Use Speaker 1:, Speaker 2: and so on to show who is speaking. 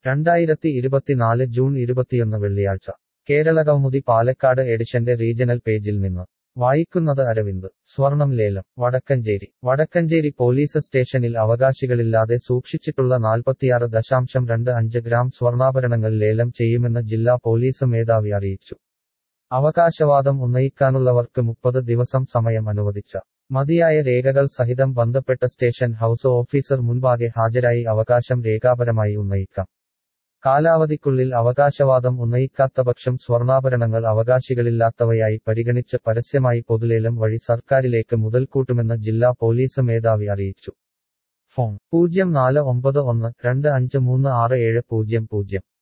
Speaker 1: രണ്ടായിരത്തി ഇരുപത്തിനാല് ജൂൺ ഇരുപത്തിയൊന്ന് വെള്ളിയാഴ്ച കേരള കൗമുദി പാലക്കാട് എഡിഷന്റെ റീജണൽ പേജിൽ നിന്ന് വായിക്കുന്നത് അരവിന്ദ് സ്വർണം ലേലം വടക്കഞ്ചേരി വടക്കഞ്ചേരി പോലീസ് സ്റ്റേഷനിൽ അവകാശികളില്ലാതെ സൂക്ഷിച്ചിട്ടുള്ള നാൽപ്പത്തിയാറ് ദശാംശം രണ്ട് അഞ്ച് ഗ്രാം സ്വർണ്ണാഭരണങ്ങൾ ലേലം ചെയ്യുമെന്ന് ജില്ലാ പോലീസ് മേധാവി അറിയിച്ചു അവകാശവാദം ഉന്നയിക്കാനുള്ളവർക്ക് മുപ്പത് ദിവസം സമയം അനുവദിച്ച മതിയായ രേഖകൾ സഹിതം ബന്ധപ്പെട്ട സ്റ്റേഷൻ ഹൌസ് ഓഫീസർ മുൻപാകെ ഹാജരായി അവകാശം രേഖാപരമായി ഉന്നയിക്കാം കാലാവധിക്കുള്ളിൽ അവകാശവാദം ഉന്നയിക്കാത്തപക്ഷം സ്വർണ്ണാഭരണങ്ങൾ അവകാശികളില്ലാത്തവയായി പരിഗണിച്ച് പരസ്യമായി പൊതുലേലം വഴി സർക്കാരിലേക്ക് മുതൽക്കൂട്ടുമെന്ന് ജില്ലാ പോലീസ് മേധാവി അറിയിച്ചു ഫോൺ പൂജ്യം നാല് ഒമ്പത് ഒന്ന് രണ്ട് അഞ്ച് മൂന്ന് ആറ് ഏഴ് പൂജ്യം പൂജ്യം